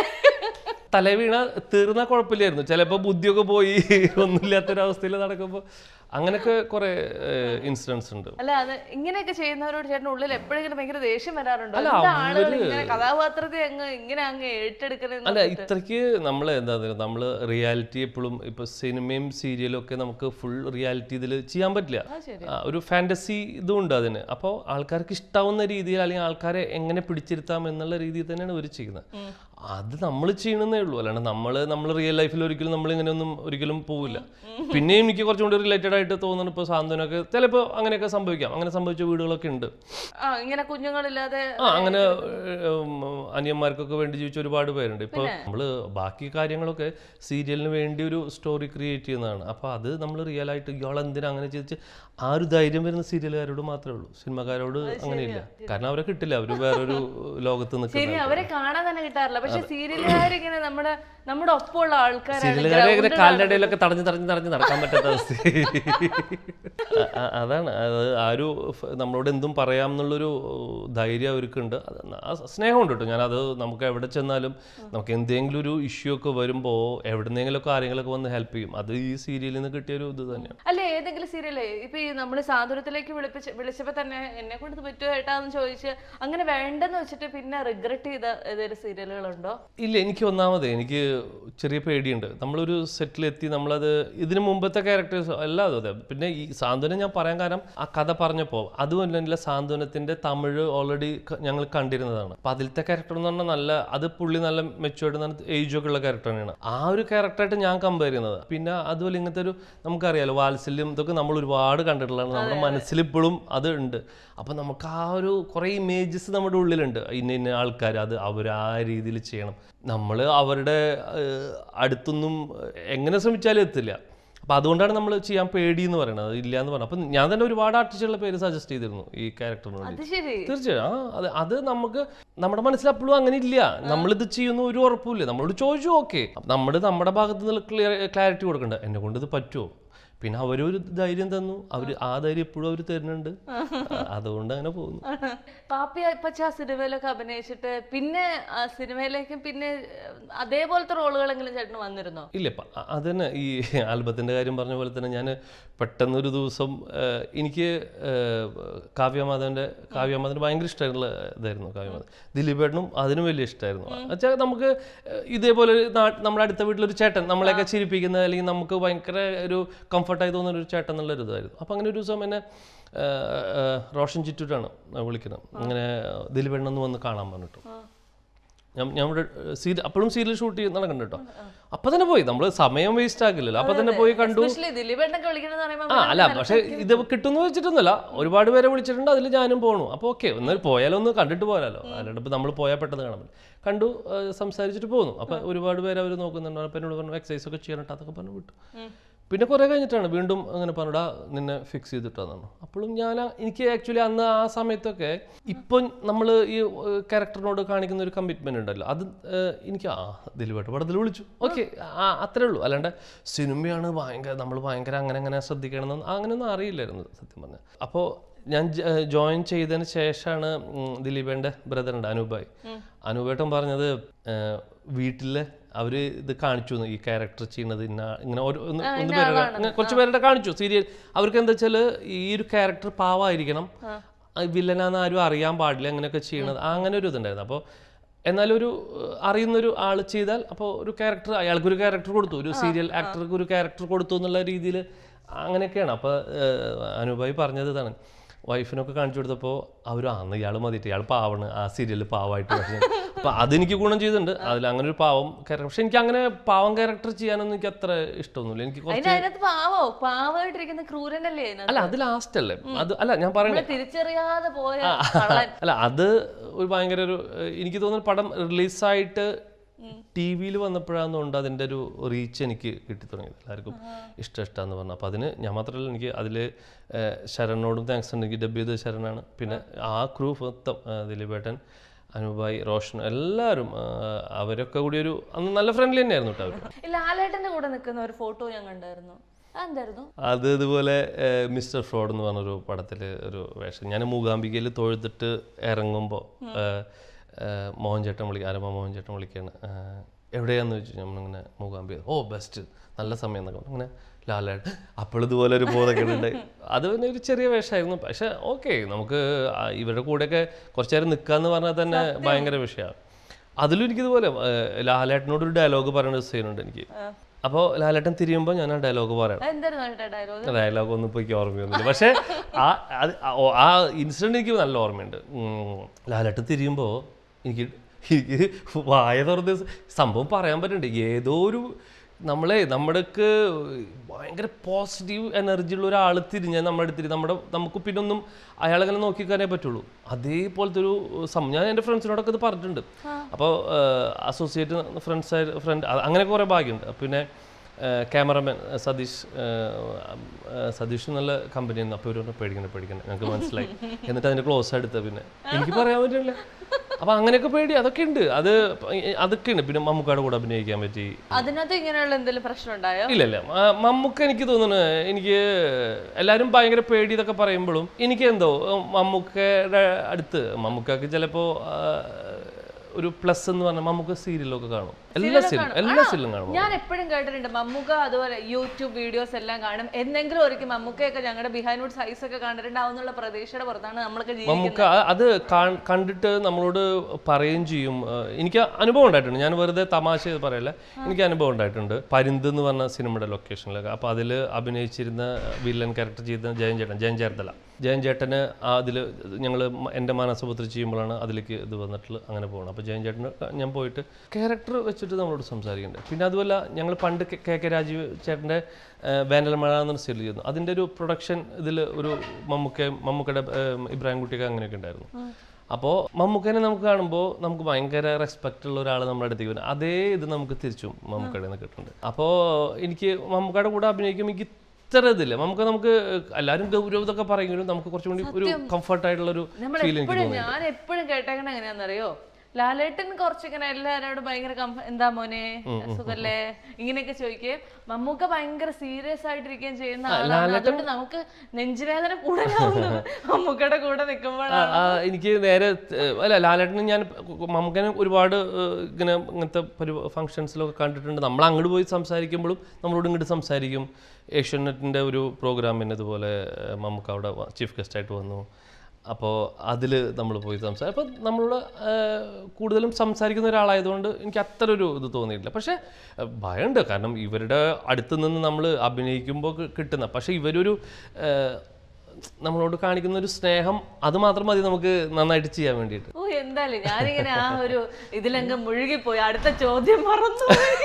തല വീണ തീർന്ന കുഴപ്പമില്ലായിരുന്നു ചിലപ്പോൾ ബുദ്ധിയൊക്കെ പോയി ഒന്നുമില്ലാത്തൊരവസ്ഥയിൽ നടക്കുമ്പോൾ അങ്ങനെയൊക്കെ കുറെ ഇൻസിഡൻസ് ഉണ്ട് അല്ല അത് ഇങ്ങനെയൊക്കെ ചെയ്യുന്നവരോട് ചേട്ടൻ ഉള്ളിൽ എപ്പോഴെങ്കിലും ഭയങ്കര ദേഷ്യം വരാറുണ്ടോ അല്ല, എന്താ ആളുകൾ അവര് ഇങ്ങനെ കഥാപാത്രത്തെ അങ്ങ് ഇങ്ങനെ അങ്ങ് ഏറ്റെടുക്കുന്നത് അല്ല ഇത്രയ്ക്ക് നമ്മൾ എന്താ നമ്മൾ റിയാലിറ്റി എപ്പോഴും ഇപ്പൊ സിനിമയും സീരിയലും ഒക്കെ നമുക്ക് ഫുൾ റിയാലിറ്റി ഇതിൽ ചെയ്യാൻ പറ്റില്ല ശരി. ആ, ഒരു ഫാന്റസി ഇതും ഉണ്ട് അതിന് അപ്പോൾ ആൾക്കാർക്ക് ഇഷ്ടാവുന്ന രീതിയിൽ അല്ലെങ്കിൽ ആൾക്കാരെ എങ്ങനെ പിടിച്ചിരുത്താം എന്നുള്ള രീതിയിൽ തന്നെയാണ് ഇവർ ചെയ്യുന്നത് അത് നമ്മൾ ചെയ്യണമെന്നേ ഉള്ളൂ അല്ലാണ്ട് നമ്മൾ നമ്മൾ റിയൽ ലൈഫിൽ ഒരിക്കലും നമ്മൾ ഇങ്ങനെയൊന്നും ഒരിക്കലും പോവില്ല പിന്നെയും എനിക്ക് കുറച്ചും കൂടി റിലേറ്റഡ് ആയിട്ട് തോന്നുന്നു ഇപ്പോൾ സാന്ത്വനൊക്കെ ചിലപ്പോൾ അങ്ങനെയൊക്കെ സംഭവിക്കാം അങ്ങനെ സംഭവിച്ച വീടുകളൊക്കെ ഉണ്ട് ആ ഇങ്ങനെ കുഞ്ഞുങ്ങളില്ലാതെ ആ അങ്ങനെ ഉം, അനിയന്മാർക്കൊക്കെ വേണ്ടി ജീവിച്ച ഒരുപാട് പേരുണ്ട് ഇപ്പോൾ നമ്മൾ ബാക്കി കാര്യങ്ങളൊക്കെ സീരിയലിന് വേണ്ടി ഒരു സ്റ്റോറി ക്രിയേറ്റ് ചെയ്യുന്നതാണ് അപ്പോൾ അത് നമ്മൾ റിയൽ ആയിട്ട് ഇയാൾ എന്തിനാ അങ്ങനെ ചെയ്തിച്ച് ആ ഒരു ധൈര്യം വരുന്ന സീരിയലുകാരോട് മാത്രമേ ഉള്ളൂ സിനിമക്കാരോട് അങ്ങനെയില്ല കാരണം അവരെ കിട്ടില്ല അവർ വേറൊരു ലോകത്ത് ശരി നിൽക്കുന്ന അവരെ കാണാൻ തന്നെ കിട്ടാറില്ല പക്ഷെ സീരിയലുകാർ ഇങ്ങനെ നമ്മുടെ നമ്മുടെ ഒപ്പമുള്ള ആൾക്കാരാണ് സീരിയലുകാരെ ഇങ്ങനെ കാലിൻ്റെ ഇടയിലൊക്കെ തടഞ്ഞ് തടഞ്ഞ് തടഞ്ഞ് നടക്കാൻ പറ്റാത്ത അവസ്ഥ അ- അ- അതാണ് അത് ആ ഒരു ഫ് നമ്മളോട് എന്തും പറയാം എന്നുള്ളൊരു ധൈര്യം അവർക്കുണ്ട് അത് ആ സ്നേഹമുണ്ട് കേട്ടോ ഞാനത് നമുക്ക് എവിടെ ചെന്നാലും നമുക്ക് എന്തെങ്കിലും ഒരു ഇഷ്യൂ ഒക്കെ വരുമ്പോൾ എവിടെന്നെങ്കിലുമൊക്കെ ആരെങ്കിലുമൊക്കെ വന്ന് ഹെൽപ്പ് ചെയ്യും അത് ഈ സീരിയലിൽ നിന്ന് കിട്ടിയ ഒരു ഇത് തന്നെയാണ് അല്ല ഏതെങ്കിലും സീരിയലേ ഇപ്പൊ ഈ നമ്മൾ സാന്ത്വനത്തിലേക്ക് വിളിപ്പിച്ച് വിളിച്ചപ്പോ തന്നെ എന്നെ കൊണ്ട് ഇത് പറ്റുമോ ഏട്ടാന്ന് ചോദിച്ച് അങ്ങനെ വേണ്ടെന്ന് വെച്ചിട്ട് പിന്നെ റിഗ്രറ്റ് ചെയ്ത ഏതെങ്കിലും സീരിയലുകളുണ്ടോ ഇല്ല എനിക്ക് ഒന്നാമത് എനിക്ക് ചെറിയ പേടിയുണ്ട് നമ്മളൊരു സെറ്റിലെത്തി നമ്മളത് ഇതിന് മുമ്പത്തെ ക്യാരക്ടേഴ്സ് എല്ലാം അതെ പിന്നെ ഈ സാന്ത്വനം ഞാൻ പറയാൻ കാരണം ആ കഥ പറഞ്ഞപ്പോൾ അതുമല്ല സാന്ത്വനത്തിന്റെ തമിഴ് ഓൾറെഡി ഞങ്ങൾ കണ്ടിരുന്നതാണ് അപ്പൊ അതിലത്തെ ക്യാരക്ടർ എന്ന് പറഞ്ഞാൽ നല്ല അത് പുള്ളി നല്ല മെച്ചുവേർഡ് നല്ല ഏജ് ഒക്കെ ഉള്ള ക്യാരക്ടർ തന്നെയാണ് ആ ഒരു ക്യാരക്ടറായിട്ട് ഞാൻ കമ്പയർ ചെയ്യുന്നത് പിന്നെ അതുപോലെ ഇങ്ങനത്തെ ഒരു നമുക്കറിയാലോ വാത്സല്യം ഇതൊക്കെ നമ്മൾ ഒരുപാട് കണ്ടിട്ടുള്ളതാണ് നമ്മുടെ മനസ്സിൽ ഇപ്പോഴും അത് ഉണ്ട് അപ്പം നമുക്ക് ആ ഒരു കുറേ ഇമേജസ് നമ്മുടെ ഉള്ളിലുണ്ട് ഇന്ന ഇന്ന ആൾക്കാർ അത് അവർ ആ രീതിയിൽ ചെയ്യണം നമ്മൾ അവരുടെ ഏഹ്, അടുത്തൊന്നും എങ്ങനെ ശ്രമിച്ചാലും എത്തില്ല അപ്പം അതുകൊണ്ടാണ് നമ്മൾ ചെയ്യാൻ പേടി എന്ന് പറയുന്നത് ഇല്ല എന്ന് പറഞ്ഞു അപ്പം ഞാൻ തന്നെ ഒരുപാട് ആർട്ടിസ്റ്റുകളുടെ പേര് സജസ്റ്റ് ചെയ്തിരുന്നു ഈ ക്യാരക്ടറിന് വേണ്ടി അത് ശരി തീർച്ചയായും ആ അത് അത് നമുക്ക് നമ്മുടെ മനസ്സിൽ അപ്പോഴും അങ്ങനെ ഇല്ല നമ്മളിത് ചെയ്യുന്ന ഒരു ഉറപ്പുമില്ല നമ്മളോട് ചോദിച്ചു ഓക്കെ നമ്മൾ നമ്മുടെ ഭാഗത്ത് നിന്ന് ക്ലിയർ ക്ലാരിറ്റി കൊടുക്കണ്ട എന്നെ കൊണ്ട് ഇത് പറ്റുമോ പിന്നെ അവരൊരു ധൈര്യം തന്നു അവർ ആ ധൈര്യം എപ്പോഴും അവർ തരുന്നുണ്ട് അതുകൊണ്ട് അങ്ങനെ പോകുന്നു പാപ്പി പച്ച സിനിമയിലൊക്കെ അഭിനയിച്ചിട്ട് പിന്നെ ആ സിനിമയിലേക്ക് പിന്നെ ഏഹ്, അതേപോലത്തെ റോളുകളെങ്കിലും ചേട്ടന് വന്നിരുന്നോ ഇല്ല പ- അ- അത് തന്നെ ഈ ആൽബത്തിൻ്റെ കാര്യം പറഞ്ഞ പോലെ തന്നെ ഞാൻ പെട്ടെന്നൊരു ദിവസം ആ, എനിക്ക് ആ, കാവ്യമാധവൻ്റെ കാവ്യമാധവന് ഭയങ്കര ഇഷ്ടമായിട്ടുള്ള ഇതായിരുന്നു കാവ്യമാധവൻ ദിലീപേട്ടനും അതിനും വലിയ ഇഷ്ടമായിരുന്നു വെച്ചാൽ നമുക്ക് ആ, ഇതേപോലെ ഒരു നാ- നമ്മുടെ അടുത്ത വീട്ടിലൊരു ചേട്ടൻ നമ്മളെയൊക്കെ ചിരിപ്പിക്കുന്ന അല്ലെങ്കിൽ നമുക്ക് ഭയങ്കര ഒരു കംഫർട്ടായി തോന്നുന്ന ഒരു ചേട്ടൻ എന്നുള്ള ഒരു ഇതായിരുന്നു അപ്പോൾ അങ്ങനെ ഒരു ദിവസം എന്നെ ആ, ആ, റോഷൻ ചിറ്റൂരാണ് വിളിക്കുന്നത് അങ്ങനെ ദിലീപേട്ടനൊന്ന് വന്ന് കാണാൻ പറഞ്ഞിട്ടു ഞാൻ ഞാൻ ഇവിടെ സീരിയൽ അപ്പോഴും സീരിയൽ ഷൂട്ട് ചെയ്ത് നടക്കണ്ട കേട്ടോ അപ്പൊ തന്നെ പോയി നമ്മൾ സമയം വേസ്റ്റ് ആക്കില്ലല്ലോ അപ്പൊ തന്നെ പോയി കണ്ടു എസ്പെഷ്യലി ദിലീപേട്ടനൊക്കെ വിളിക്കണമെന്ന് പറയുമ്പോൾ ആ അല്ല പക്ഷെ ഇത് കിട്ടുമെന്ന് വെച്ചിട്ടൊന്നുമല്ല ഒരുപാട് പേരെ വിളിച്ചിട്ടുണ്ട് അതിൽ ഞാനും പോകണു അപ്പോൾ ഓക്കെ ഒന്ന് പോയാലൊന്ന് കണ്ടിട്ട് പോരാലോ അല്ലാണ്ട് ഇപ്പം നമ്മൾ പോയാൽ പെട്ടെന്ന് കാണാൻ പറ്റും കണ്ടു ആ, സംസാരിച്ചിട്ട് പോന്നു അപ്പോൾ ഒരുപാട് പേര് അവർ നോക്കുന്നുണ്ട് അപ്പം എന്നോട് പറഞ്ഞു എക്സസൈസ് ഒക്കെ ചെയ്യണം അതൊക്കെ പറഞ്ഞു വിട്ടു പിന്നെ കുറേ കഴിഞ്ഞിട്ടാണ് വീണ്ടും അങ്ങനെ പറഞ്ഞാ നിന്നെ ഫിക്സ് ചെയ്തിട്ടാന്ന് അപ്പോഴും ഞാൻ ആ- എനിക്ക് ആക്ച്വലി അന്ന് ആ സമയത്തൊക്കെ ഇപ്പം നമ്മൾ ഈ ക്യാരക്ടറിനോട് കാണിക്കുന്ന ഒരു കമ്മിറ്റ്മെന്റ് ഉണ്ടല്ലോ അത് ഏഹ്, എനിക്ക് ആ ദിലീപേട്ട പടത്തിൽ വിളിച്ചു ഓക്കെ അത്രേ ഉള്ളൂ അല്ലാണ്ട് സിനിമയാണ് ഭയങ്കര നമ്മൾ ഭയങ്കര അങ്ങനെ അങ്ങനെ ശ്രദ്ധിക്കണമെന്ന് അങ്ങനെയൊന്നും അറിയില്ലായിരുന്നു സത്യം പറഞ്ഞാൽ അപ്പോൾ ഞാൻ ജോയിൻ ചെയ്തതിന് ശേഷമാണ് ഉം, ദിലീപേൻ്റെ ബ്രദർ ഉണ്ട് അനൂപായി അനൂപേട്ടൻ പറഞ്ഞത് ഏഹ്, വീട്ടിലെ അവര് ഇത് കാണിച്ചു എന്ന് ഈ ക്യാരക്ടർ ചെയ്യുന്നത് ഇന്ന ഇങ്ങനെ ഒരു ഒന്ന് ഒന്ന് പേരുടെ ഇങ്ങനെ കുറച്ച് പേരുടെ കാണിച്ചു സീരിയൽ അവർക്ക് എന്താ വെച്ചാൽ ഈ ഒരു ക്യാരക്ടർ പാവമായിരിക്കണം വില്ലനാന്ന് ആരും അറിയാൻ പാടില്ല അങ്ങനെയൊക്കെ ചെയ്യണത് അങ്ങനെ ഒരു ഇതുണ്ടായിരുന്നു അപ്പോൾ എന്നാലും ഒരു ഏഹ്, അറിയുന്നൊരു ആൾ ചെയ്താൽ അപ്പോൾ ഒരു ക്യാരക്ടർ അയാൾക്കൊരു ക്യാരക്ടർ കൊടുത്തു ഒരു സീരിയൽ ആക്ടർക്ക് ഒരു ക്യാരക്ടർ കൊടുത്തു എന്നുള്ള രീതിയിൽ അങ്ങനെയൊക്കെയാണ് അപ്പോൾ അനുഭായി പറഞ്ഞത് ഇതാണ് വൈഫിനൊക്കെ കാണിച്ചു കൊടുത്തപ്പോൾ അവർ അന്ന് ഇയാൾ മതിയിട്ട് ഇയാൾ പാവാണ് ആ സീരിയലിൽ പാവമായിട്ട് പക്ഷേ അപ്പോൾ അതെനിക്ക് ഗുണം ചെയ്തിട്ടുണ്ട് അതിൽ അങ്ങനെ ഒരു പാവം ക്യാരക്ടർ പക്ഷെ എനിക്ക് അങ്ങനെ പാവം ക്യാരക്ടർ ചെയ്യാനൊന്നും എനിക്ക് അത്ര ഇഷ്ടമൊന്നുമില്ല എനിക്ക് കുറച്ച് അതിന് അതിനകത്ത് പാവോ പാവമായിട്ടിരിക്കുന്ന ക്രൂരനല്ലേ അതിനകത്ത് അല്ല അത് ലാസ്റ്റ് അല്ലേ അത് അല്ല ഞാൻ പറയണേ നമ്മള് തിരിച്ചറിയാതെ പോയ കള്ളൻ അല്ല അത് ഒരു ഭയങ്കര ഒരു ഏഹ്, എനിക്ക് തോന്നുന്നു പടം റിലീസായിട്ട് ടി വിയിൽ വന്നപ്പോഴാണെന്നുണ്ട് അതിൻ്റെ ഒരു റീച്ച് എനിക്ക് കിട്ടി തുടങ്ങിയത് എല്ലാവർക്കും ഇഷ്ടം ഇഷ്ടമെന്ന് പറഞ്ഞു അപ്പോൾ അതിന് ഞാൻ മാത്രമല്ല എനിക്ക് അതിൽ ശരണിനോടും താങ്ക്സ് ഉണ്ട് എനിക്ക് ഡബ് ചെയ്തത് ശരണാണ് പിന്നെ ആ ക്രൂ മൊത്തം ഏഹ്, ദിലീപേട്ടൻ അനുഭായ് റോഷൻ എല്ലാവരും ഏഹ്, അവരൊക്കെ കൂടി ഒരു അന്ന് നല്ല ഫ്രണ്ട്ലി തന്നെയായിരുന്നു കേട്ടോ അവർ ഈ ലാലേട്ടന്റെ കൂടെ നിൽക്കുന്ന ഒരു ഫോട്ടോ ഞാൻ കണ്ടായിരുന്നു അതെന്തായിരുന്നു അത് ഇതുപോലെ ഏഹ്, മിസ്റ്റർ ഫ്രോഡ് എന്ന് പറഞ്ഞൊരു പടത്തിൽ ഒരു വേഷം ഞാൻ മൂകാംബികയിൽ തൊഴുതിട്ട് ഇറങ്ങുമ്പോൾ മോഹൻ ചേട്ടൻ വിളി ആരമ്മ മോഹൻ ചേട്ടൻ വിളിക്കുകയാണ് ഏഹ്, എവിടെയാന്ന് ചോദിച്ചു നമ്മളിങ്ങനെ മൂകാംബിക ഓ ബെസ്റ്റ് നല്ല സമയം എന്നൊക്കെ പറഞ്ഞു. അങ്ങനെ ലാലായിട്ട് അപ്പോൾ ഇതുപോലെ ഒരു ബോധക്കേടുണ്ട് അത് പിന്നെ ഒരു ചെറിയ വേഷമായിരുന്നു പക്ഷെ ഓക്കെ നമുക്ക് ആ ഇവരുടെ കൂടെയൊക്കെ കുറച്ചു നേരം നിൽക്കാന്ന് പറഞ്ഞാൽ തന്നെ ഭയങ്കര വിഷയമാണ് അതിലും എനിക്കിതുപോലെ ഏഹ്, ലാലേട്ടനോട് ഒരു ഡയലോഗ് പറയുന്ന സീനുണ്ട് എനിക്ക് അപ്പോൾ ലാലേട്ടൻ തിരിയുമ്പോൾ ഞാൻ ആ ഡയലോഗ് പറയണം അതെന്തായിരുന്നു ചേട്ടാ ഡയലോഗ് ഡയലോഗ് ഒന്നും ഇപ്പോൾ എനിക്ക് ഓർമ്മയൊന്നുമില്ല പക്ഷേ ആ അത് ആ- ഓ- ആ ഇൻസിഡന്റ് എനിക്ക് നല്ല ഓർമ്മയുണ്ട് ഉം. ലാലേട്ടൻ തിരിയുമ്പോൾ എനിക്ക് എനിക്ക് വായ തുറന്ന് സംഭവം പറയാൻ പറ്റുന്നുണ്ട് ഏതോ ഒരു നമ്മളെ നമ്മുടെക്ക് ഭയങ്കര പോസിറ്റീവ് എനർജി ഉള്ള ഒരാൾ തിരിഞ്ഞാൽ നമ്മുടെ അടുത്ത് തിരി- നമ്മുടെ നമുക്ക് പിന്നെ ഒന്നും അയാളങ്ങനെ നോക്കിക്കാനേ പറ്റുള്ളൂ അതേപോലത്തെ ഒരു സം ഞാൻ എൻ്റെ ഫ്രണ്ട്സിനോടൊക്കെ ഇത് പറഞ്ഞിട്ടുണ്ട് അപ്പോൾ അസോസിയേറ്റ് ഫ്രണ്ട്സ് ഫ്രണ്ട് അങ്ങനെ കുറേ ഭാഗ്യമുണ്ട് പിന്നെ ക്യാമറമാൻ സതീഷ് ഏഹ്, ഏഹ്, സതീഷ് നല്ല കമ്പനിയാണ് അപ്പോൾ ഇവരോട് പേടിക്കണ്ട പേടിക്കണ്ട ഞങ്ങൾക്ക് മനസ്സിലായി എന്നിട്ട് അതിൻ്റെ ക്ലോസ് എടുത്ത പിന്നെ എനിക്ക് പറയാൻ പറ്റില്ല അപ്പോൾ അങ്ങനെയൊക്കെ പേടി അതൊക്കെ ഉണ്ട് അത് അതൊക്കെ ഉണ്ട് പിന്നെ മമ്മൂക്കാടെ കൂടെ അഭിനയിക്കാൻ പറ്റി അതിനകത്ത് ഇങ്ങനെയുള്ള എന്തെങ്കിലും പ്രശ്നം ഉണ്ടായോ ഇല്ല ഇല്ല മ- മമ്മൂക്ക എനിക്ക് തോന്നുന്നു എനിക്ക് എല്ലാവരും ഭയങ്കര പേടി ഇതൊക്കെ പറയുമ്പോഴും എനിക്ക് എന്തോ മമ്മൂക്കയുടെ അടുത്ത് മമ്മൂക്കക്ക് ചിലപ്പോൾ ഒരു പ്ലസ് എന്ന് പറഞ്ഞാൽ നമുക്ക് സീരിയലൊക്കെ കാണും എല്ലാ സീരിയലും എല്ലാ സീരിയലും കാണും ഞാൻ എപ്പോഴും കേട്ടിട്ടുണ്ട് മമ്മൂക്ക അതുപോലെ യൂട്യൂബ് വീഡിയോസ് എല്ലാം കാണും എന്തെങ്കിലും ഒരിക്കൽ മമ്മൂക്കയൊക്കെ ഞങ്ങളുടെ ബിഹൈൻഡ് വുഡ് സൈസ് ഒക്കെ കണ്ടിട്ടുണ്ടാവും എന്നുള്ള പ്രതീക്ഷയുടെ പുറത്താണ് നമ്മളൊക്കെ ജീവിക്കുന്നത് നമുക്ക് ആ- അത് കാ- കണ്ടിട്ട് നമ്മളോട് പറയുകയും ചെയ്യും ആ, എനിക്ക് അനുഭവം ഉണ്ടായിട്ടുണ്ട് ഞാൻ വെറുതെ തമാശ ചെയ്ത് പറയല്ല എനിക്ക് അനുഭവം ഉണ്ടായിട്ടുണ്ട് പരുന്ത് എന്ന് പറഞ്ഞ സിനിമയുടെ ലൊക്കേഷനിലൊക്കെ അപ്പോൾ അതിൽ അഭിനയിച്ചിരുന്ന വില്ലൻ ക്യാരക്ടർ ചെയ്ത ജയൻ ചേട്ടൻ ജയൻ ചേർത്തല ജയൻ ചേട്ടന് അതിൽ ഞങ്ങൾ എൻ്റെ മാനസപുത്രി ചെയ്യുമ്പോഴാണ് അതിലേക്ക് ഇത് വന്നിട്ടുള്ളത് അങ്ങനെ പോകണം അപ്പോൾ ജയൻ ചേട്ടന് ഞാൻ പോയിട്ട് ക്യാരക്ടർ വെച്ചിട്ട് നമ്മളോട് സംസാരിക്കുന്നുണ്ട് പിന്നെ അതുപോലെ ഞങ്ങൾ പണ്ട് കെ- കെ കെ രാജീവ് ചേട്ടൻ്റെ വേനൽമഴ എന്നൊരു സീരിയൽ ചെയ്യുന്നു അതിൻ്റെ ഒരു പ്രൊഡക്ഷൻ ഇതിൽ ഒരു മമ്മൂക്ക മമ്മൂക്കയുടെ ഏം, ഇബ്രാഹിം കുട്ടിയൊക്കെ അങ്ങനെയൊക്കെ ഉണ്ടായിരുന്നു അപ്പോൾ മമ്മൂക്കനെ നമുക്ക് കാണുമ്പോൾ നമുക്ക് ഭയങ്കര റെസ്പെക്റ്റ് ഉള്ള ഒരാൾ നമ്മുടെ അടുത്തേക്ക് വരും അതേ ഇത് നമുക്ക് തിരിച്ചും മമ്മൂക്കയുടെ നിന്ന് കിട്ടുന്നുണ്ട് അപ്പോൾ എനിക്ക് മമ്മൂക്കയുടെ കൂടെ അഭിനയിക്കുമ്പോൾ എനിക്ക് ഇത്ര ഇതില്ല നമുക്ക് നമുക്ക് എല്ലാവരും ഗൗരവതൊക്കെ പറയുമെങ്കിലും നമുക്ക് കുറച്ചും കൂടി ഒരു കംഫർട്ട് ആയിട്ടുള്ള ഒരു നമ്മൾ ഫീൽ എനിക്ക് എപ്പോഴും ഞാൻ എപ്പോഴും കേട്ടേക്കണ എങ്ങനെയാണെന്നറിയോ ലാലേട്ടൻ കുറച്ചിങ്ങനെ എല്ലാവരോടും ഭയങ്കര കംഫ- എന്താ മോനെ സുഖല്ലേ ഇങ്ങനെയൊക്കെ ചോദിക്കുകയും മമ്മൂക്ക ഭയങ്കര സീരിയസ് ആയിട്ടിരിക്കുകയും ചെയ്യുന്ന ആളാണ് അതുകൊണ്ട് നമുക്ക് നെഞ്ചുവേദന കൂടുതലാവുന്നത് മമ്മൂക്കയുടെ കൂടെ നിൽക്കുമ്പോഴാണ് ആ, ആ, എനിക്ക് നേരെ ഏഹ്, അല്ല ലാലേട്ടന് ഞാൻ നമുക്കനെ ഒരുപാട് ഏഹ്, ഇങ്ങനെ ഇങ്ങനത്തെ പരി ഫങ്ഷൻസിലൊക്കെ കണ്ടിട്ടുണ്ട് നമ്മൾ അങ്ങോട്ട് പോയി സംസാരിക്കുമ്പോഴും നമ്മളോട് ഇങ്ങോട്ട് സംസാരിക്കും ഏഷ്യാനെറ്റിൻ്റെ ഒരു പ്രോഗ്രാമിന് ഇതുപോലെ ഏഹ്, മമ്മൂക്ക അവിടെ ചീഫ് ഗസ്റ്റായിട്ട് വന്നു അപ്പോൾ അതിൽ നമ്മൾ പോയി സംസാരിക്കും അപ്പോൾ നമ്മളോട് ഏഹ്, കൂടുതലും സംസാരിക്കുന്ന ഒരാളായതുകൊണ്ട് എനിക്ക് അത്ര ഒരു ഇത് തോന്നിയിട്ടില്ല പക്ഷേ ഏഹ്, ഭയമുണ്ട് കാരണം ഇവരുടെ അടുത്ത് നിന്ന് നമ്മൾ അഭിനയിക്കുമ്പോൾ കി- കിട്ടുന്ന പക്ഷേ ഇവരൊരു ഏഹ്, നമ്മളോട് കാണിക്കുന്ന ഒരു സ്നേഹം അത് മാത്രം മതി നമുക്ക് നന്നായിട്ട് ചെയ്യാൻ വേണ്ടിയിട്ട് ഓ എന്തായാലും ഞാനിങ്ങനെ ആ ഒരു ഇതിലങ്ങ് മുഴുകിപ്പോയി അടുത്ത ചോദ്യം മറന്നു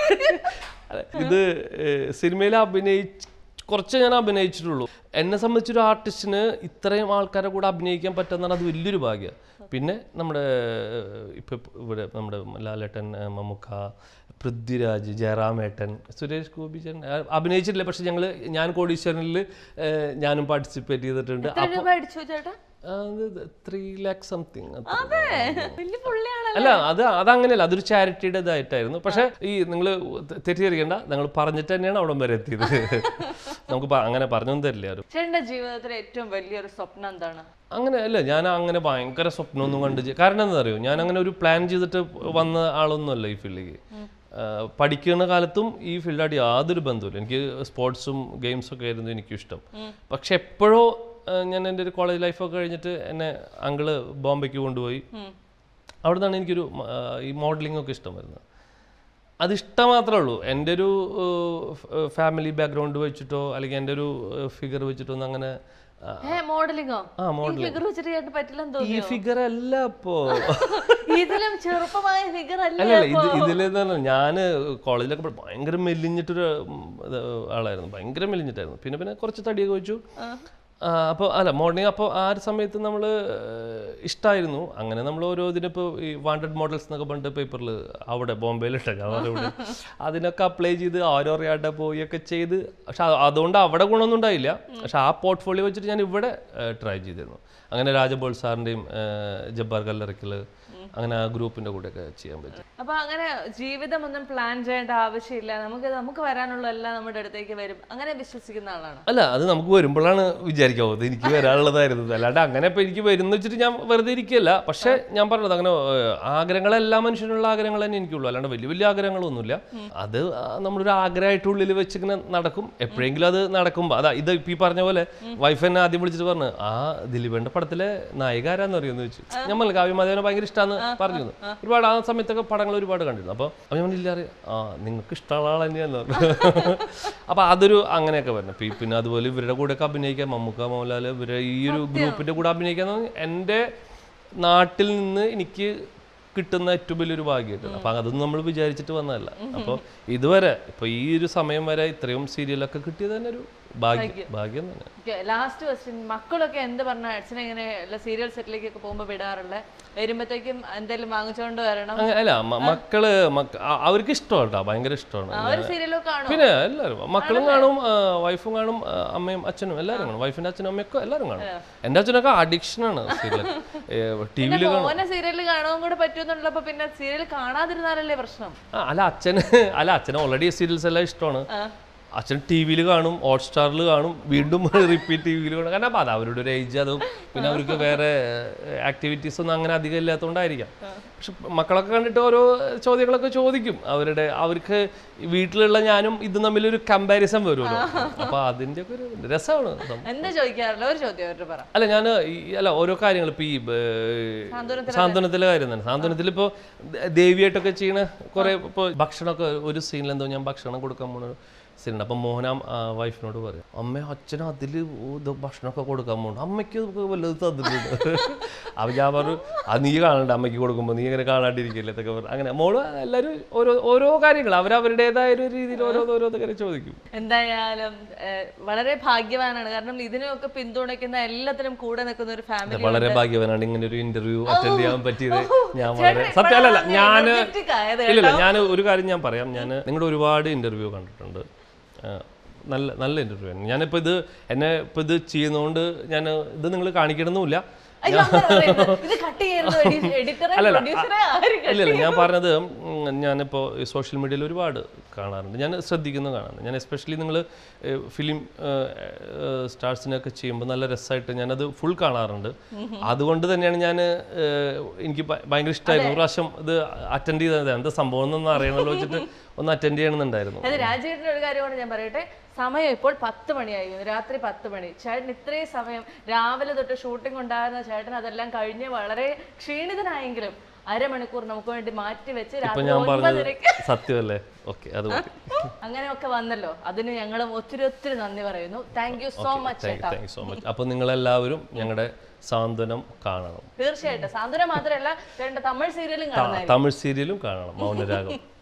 അതെ, ഇത് ഏഹ്, സിനിമയിൽ അഭിനയിച്ച് കുറച്ച് ഞാൻ അഭിനയിച്ചിട്ടുള്ളൂ എന്നെ സംബന്ധിച്ചൊരു ആർട്ടിസ്റ്റിന് ഇത്രയും ആൾക്കാരെ കൂടെ അഭിനയിക്കാൻ പറ്റുന്നതാണ് അത് വലിയൊരു ഭാഗ്യം പിന്നെ നമ്മുടെ ഏഹ്, ഇപ്പൊ ഇവിടെ നമ്മുടെ ലാലേട്ടൻ ഏഹ്, മമ്മൂക്ക പൃഥ്വിരാജ് ജയറാമേട്ടൻ സുരേഷ് ഗോപി ചേട്ടൻ ആ, അഭിനയിച്ചിട്ടില്ല പക്ഷെ ഞങ്ങൾ ഞാൻ കോടീശ്വരനിൽ ഏഹ്, ഞാനും പാർട്ടിസിപ്പേറ്റ് ചെയ്തിട്ടുണ്ട് എത്ര രൂപ അടിച്ചു ചേട്ടാ ത്രീ ലാക്ക് സംതിങ് അതെ വലിയ പുള്ളിയാണല്ലോ അല്ല അത് അതങ്ങനെയല്ല അതൊരു ചാരിറ്റിയുടെ ഇതായിട്ടായിരുന്നു പക്ഷെ ഈ നിങ്ങൾ തെറ്റിദ്ധരിക്കേണ്ട നിങ്ങൾ പറഞ്ഞിട്ട് തന്നെയാണ് അവിടം വരെ എത്തിയത് നമുക്ക് പ- അങ്ങനെ പറഞ്ഞൊന്നും തരില്ല ആരും ചേട്ടന്റെ ജീവിതത്തിലെ ഏറ്റവും വലിയൊരു സ്വപ്നം എന്താണ് അങ്ങനെ അല്ല ഞാൻ അങ്ങനെ ഭയങ്കര സ്വപ്നമൊന്നും കണ്ട് ചെയ്യ- കാരണം എന്താ അറിയോ ഞാൻ അങ്ങനെ ഒരു പ്ലാൻ ചെയ്തിട്ട് വന്ന ആളൊന്നുമല്ല ഈ ഫീൽഡിലേക്ക് പഠിക്കുന്ന കാലത്തും ഈ ഫീൽഡായിട്ട് യാതൊരു ബന്ധവുമില്ല എനിക്ക് സ്പോർട്സും ഗെയിംസും ഒക്കെ ആയിരുന്നു എനിക്കും ഇഷ്ടം പക്ഷെ എപ്പോഴോ ആ, ഞാൻ എൻ്റെ ഒരു കോളേജ് ലൈഫൊക്കെ കഴിഞ്ഞിട്ട് എന്നെ അങ്കിള് ബോംബെക്ക് കൊണ്ടുപോയി അവിടെ നിന്നാണ് എനിക്കൊരു മ- ആ, ഈ മോഡലിംഗ് ഒക്കെ ഇഷ്ടം വരുന്നത് അത് ഇഷ്ടം മാത്രമേ ഉള്ളൂ എൻ്റെ ഒരു ഫാമിലി ബാക്ക്ഗ്രൗണ്ട് വെച്ചിട്ടോ അല്ലെങ്കിൽ എൻ്റെ ഒരു ഫിഗർ വെച്ചിട്ടോ ഒന്നും അങ്ങനെ ആ, ഏ മോഡലിങ്ങോ ആ മോഡൽ ഫിഗർ വെച്ചിട്ട് ചേട്ടൻ പറ്റില്ലെന്ന് ഈ തോന്നി ഫിഗർ അല്ല ഇപ്പോ ഇതിലും ചെറുപ്പമായ ഫിഗർ അല്ലേ അല്ലല്ല ഇത് ഇതിലെന്ന് പറഞ്ഞാൽ ഞാൻ കോളേജിലൊക്കെ പഠി- ഭയങ്കര മെലിഞ്ഞിട്ടൊരു ഉം, ഇത് ആളായിരുന്നു ഭയങ്കര മെലിഞ്ഞിട്ടായിരുന്നു പിന്നെ പിന്നെ കുറച്ച് തടിയൊക്കെ വെച്ചു അപ്പോൾ അല്ല മോർണിംഗ് അപ്പോൾ ആ ഒരു സമയത്ത് നമ്മൾ ഇഷ്ടമായിരുന്നു അങ്ങനെ നമ്മൾ ഓരോ ഇതിനിപ്പോൾ ഈ വാണ്ടഡ് മോഡൽസ് എന്നൊക്കെ പറഞ്ഞിട്ട് പേപ്പറിൽ അവിടെ ബോംബെയിലിട്ട ഞാൻ പറഞ്ഞ ഇവിടെ അതിനൊക്കെ അപ്ലൈ ചെയ്ത് ഓരോ അറിയാണ്ട് പോയി ഒക്കെ ചെയ്ത് പക്ഷെ അ- അതുകൊണ്ട് അവിടെ ഗുണമൊന്നും ഉണ്ടായില്ല പക്ഷെ ആ പോർട്ട്ഫോളിയോ വെച്ചിട്ട് ഞാൻ ഇവിടെ ട്രൈ ചെയ്തിരുന്നു അങ്ങനെ രാജബോൾ സാറിൻ്റെയും ജബ്ബാർ കല്ലറക്കൽ അങ്ങനെ ആ ഗ്രൂപ്പിൻ്റെ കൂടെയൊക്കെ ചെയ്യാൻ പറ്റി അപ്പൊ അങ്ങനെ ജീവിതം ഒന്നും പ്ലാൻ ചെയ്യേണ്ട ആവശ്യമില്ല നമുക്ക് നമുക്ക് വരാനുള്ള എല്ലാം നമ്മുടെ അടുത്തേക്ക് വരും അങ്ങനെ വിശ്വസിക്കുന്ന ആളാണ് അല്ല അത് നമുക്ക് വരുമ്പോഴാണ് വിചാരിക്കാവോ ഇത് എനിക്ക് വരാനുള്ളതായിരുന്നു അല്ലാണ്ട് അങ്ങനെ ഇപ്പൊ എനിക്ക് വരുന്ന വെച്ചിട്ട് ഞാൻ വെറുതെ ഇരിക്കുകയല്ല പക്ഷെ ഞാൻ പറഞ്ഞത് അങ്ങനെ ഏഹ്, ആഗ്രഹങ്ങൾ എല്ലാ മനുഷ്യനുള്ള ആഗ്രഹങ്ങൾ തന്നെ എനിക്കുള്ളൂ അല്ലാണ്ട് വലിയ വലിയ ആഗ്രഹങ്ങളൊന്നുമില്ല അത് ആ, നമ്മളൊരു ആഗ്രഹമായിട്ട് ഉള്ളിൽ വെച്ചിങ്ങനെ നടക്കും എപ്പോഴെങ്കിലും അത് നടക്കുമ്പോൾ അതാ ഇത് ഇപ്പൊ ഈ പറഞ്ഞ പോലെ വൈഫ് എന്നെ ആദ്യം വിളിച്ചിട്ട് പറഞ്ഞു ആ ദിലീപേണ്ട പടത്തിലെ നായിക ആരാന്ന് അറിയുമെന്ന് വെച്ചു ഞാൻ പറഞ്ഞു കാവ്യമാധവനെ ഭയങ്കര ഇഷ്ടമാന്ന് പറഞ്ഞു ഒരുപാട് ആ സമയത്തൊക്കെ പടങ്ങൾ ഒരുപാട് കണ്ടിരുന്നു അപ്പോൾ അപ്പോൾ ഞാൻ ഇല്ല അറിയാം ആ നിങ്ങൾക്ക് ഇഷ്ടമുള്ള ആൾ തന്നെയാന്ന് പറഞ്ഞു അപ്പോൾ അതൊരു അങ്ങനെയൊക്കെ വരുന്നത് പി- പിന്നെ അതുപോലെ ഇവരുടെ കൂടെയൊക്കെ അഭിനയിക്കാൻ മമ്മൂക്ക മോഹൻലാൽ ഇവരെ ഈ ഒരു ഗ്രൂപ്പിന്റെ കൂടെ അഭിനയിക്കാൻ എൻ്റെ നാട്ടിൽ നിന്ന് എനിക്ക് കിട്ടുന്ന ഏറ്റവും വലിയൊരു ഭാഗ്യമായിട്ട് അപ്പൊ അതൊന്നും നമ്മൾ വിചാരിച്ചിട്ട് വന്നതല്ല അപ്പോൾ ഇതുവരെ ഇപ്പൊ ഈ ഒരു സമയം വരെ ഇത്രയും സീരിയലൊക്കെ കിട്ടിയത് തന്നെ ഒരു ഭാഗ്യം ഭാഗ്യം തന്നെ ലാസ്റ്റ് ക്വസ്റ്റ്യൻ മക്കളൊക്കെ എന്ത് പറഞ്ഞ അച്ഛനെ ഇങ്ങനെ സീരിയൽ സെറ്റിലേക്കൊക്കെ പോകുമ്പോൾ വിടാറുള്ളത് വരുമ്പോഴത്തേക്കും എന്തെങ്കിലും വാങ്ങിച്ചുകൊണ്ട് വരണം അങ്ങ- അല്ല മ- മക്കള് മക്ക- ആ- അവർക്ക് ഇഷ്ടമാണ് കേട്ടോ ഭയങ്കര ഇഷ്ടമാണ് ആ ഒരു സീരിയലൊക്കെ കാണും പിന്നെ എല്ലാവരും മക്കളും കാണും ആ, വൈഫും കാണും ആ, അമ്മയും അച്ഛനും എല്ലാവരും കാണും വൈഫിന്റെ അച്ഛനും അമ്മയൊക്കെ എല്ലാവരും കാണും എൻ്റെ അച്ഛനൊക്കെ അഡിക്ഷനാണ് സീരിയൽ ടി വിയിൽ കാണും മോനെ സീരിയൽ കാണുകയും കൂടെ പറ്റുമെന്നുള്ളപ്പോ പിന്നെ സീരിയൽ കാണാതിരുന്നാലല്ലേ പ്രശ്നം ആ, അല്ല അച്ഛന് അല്ല അച്ഛന് ഓൾറെഡി സീരിയൽസ് എല്ലാം ഇഷ്ടമാണ് അച്ഛൻ ടി വിയിൽ കാണും ഹോട്ട്സ്റ്റാറിൽ കാണും വീണ്ടും റിപ്പീറ്റ് ടി വിയിൽ കാണും കാരണം അത് അവരുടെ ഒരു ഏജ് അതും പിന്നെ അവർക്ക് വേറെ ആക്ടിവിറ്റീസ് ഒന്നും അങ്ങനെ അധികം ഇല്ലാത്തതുകൊണ്ടായിരിക്കാം പക്ഷെ മക്കളൊക്കെ കണ്ടിട്ട് ഓരോ ചോദ്യങ്ങളൊക്കെ ചോദിക്കും അവരുടെ അവർക്ക് വീട്ടിലുള്ള ഞാനും ഇതും തമ്മിലൊരു കമ്പാരിസൺ വരുമല്ലോ അപ്പൊ അതിന്റെ ഒക്കെ ഒരു രസമാണ് സംഭവം. എന്താ ചോദിക്കാറില്ല ഒരു ചോദ്യം അവരുടെ പറ അല്ല ഞാൻ അല്ല ഓരോ കാര്യങ്ങൾ ഇപ്പൊ ഈ ഏർ, സാന്ത്വനത്തിലെ കാര്യം തന്നെ സാന്ത്വനത്തിൽ ഇപ്പോൾ ദേവിയായിട്ടൊക്കെ ചെയ്യണ കുറെ ഇപ്പോൾ ഭക്ഷണമൊക്കെ ഒരു സീനിൽ എന്തോ ഞാൻ ഭക്ഷണം കൊടുക്കാൻ പോണ സീനുണ്ട് അപ്പം മോഹന വൈഫിനോട് പറയും അമ്മ അച്ഛൻ അതിൽ ഭക്ഷണമൊക്കെ കൊടുക്കാൻ പോകണം അമ്മയ്ക്ക് ഇതൊക്കെ വല്ലത് തന്നിട്ടുണ്ട് അപ്പം ഞാൻ പറഞ്ഞു അത് നീ കാണണ്ട അമ്മയ്ക്ക് കൊടുക്കുമ്പോൾ നീ ഇങ്ങനെ കാണാണ്ടിരിക്കില്ല എന്നൊക്കെ പറഞ്ഞു അങ്ങനെ മോള് എല്ലാവരും ഓരോ ഓരോ കാര്യങ്ങൾ അവരവരുടേതായ ഒരു രീതിയിൽ ഓരോ ഓരോന്നൊക്കെ ചോദിക്കും എന്തായാലും ഏഹ്, വളരെ ഭാഗ്യവാനാണ് കാരണം ഇതിനെയൊക്കെ പിന്തുണയ്ക്കുന്ന എല്ലാത്തിനും കൂടെ നിൽക്കുന്ന ഒരു ഫാമിലി വളരെ ഭാഗ്യവാനാണ് ഇങ്ങനെ ഒരു ഇന്റർവ്യൂ അറ്റൻഡ് ചെയ്യാൻ പറ്റിയത് ഞാൻ വളരെ സത്യം അല്ലല്ല ഞാൻ ആയത് ഇല്ലില്ല ഞാൻ ഒരു കാര്യം ഞാൻ പറയാം ഞാൻ നിങ്ങളുടെ ഒരുപാട് ഇന്റർവ്യൂ കണ്ടിട്ടുണ്ട് ആ, നല്ല നല്ല ഇന്റർവ്യൂ ആണ് ഞാനിപ്പോൾ ഇത് എന്നെ ഇപ്പോൾ ഇത് ചെയ്യുന്നതുകൊണ്ട് ഞാൻ ഇത് നിങ്ങൾ കാണിക്കണമെന്നില്ല അയ്യോ, അങ്ങനെ പറയരുത്. ഇത് കട്ട് ചെയ്യരുത് എഡിറ്ററെ പ്രൊഡ്യൂസറെ ആരും cut ഇല്ലല്ല ഞാൻ പറഞ്ഞത് ഉം, ഞാനിപ്പോൾ സോഷ്യൽ മീഡിയയിൽ ഒരുപാട് കാണാറുണ്ട് ഞാൻ ശ്രദ്ധിക്കുന്നത് കാണാറുണ്ട് ഞാൻ എസ്പെഷ്യലി നിങ്ങൾ ഫിലിം സ്റ്റാർസിനൊക്കെ ചെയ്യുമ്പോൾ നല്ല രസമായിട്ട് ഞാനത് ഫുൾ കാണാറുണ്ട് അതുകൊണ്ട് തന്നെയാണ് ഞാൻ എനിക്ക് ഭ- ഭയങ്കര ഇഷ്ടമായിരുന്നു ഒരു പ്രാവശ്യം ഇത് അറ്റൻഡ് ചെയ്തത് എന്താ സംഭവം എന്നൊന്നും അറിയണമല്ലോ വെച്ചിട്ട് ഒന്ന് അറ്റൻഡ് ചെയ്യണമെന്നുണ്ടായിരുന്നു അത് രാജേട്ടൻ്റെ ഒരു കാര്യം കൂടെ ഞാൻ പറയട്ടെ സമയം ഇപ്പോൾ പത്ത് മണിയായി രാത്രി പത്ത് മണി ചേട്ടൻ ഇത്രയും സമയം രാവിലെ തൊട്ട് ഷൂട്ടിംഗ് ഉണ്ടായിരുന്ന ചേട്ടൻ അതെല്ലാം കഴിഞ്ഞ് വളരെ ക്ഷീണിതനായെങ്കിലും അരമണിക്കൂർ നമുക്ക് വേണ്ടി മാറ്റി വെച്ച് ഇപ്പൊ രാത്രി ഞാൻ പറഞ്ഞത് ഒൻപതരയ്ക്ക് സത്യമല്ലേ ഓക്കെ അത് മതി അങ്ങനെയൊക്കെ വന്നല്ലോ അതിന് ഞങ്ങളും ഒത്തിരി ഒത്തിരി നന്ദി പറയുന്നു thank you so much thank you thank you so much അപ്പോൾ നിങ്ങളെല്ലാവരും ഞങ്ങളുടെ സാന്ത്വനം കാണണം തീർച്ചയായിട്ടും സാന്ത്വന മാത്രമല്ല ചേട്ടൻ്റെ തമിഴ് സീരിയലും കാണുന്നത് തമിഴ് സീരിയലും കാണണം മൗനരാഗം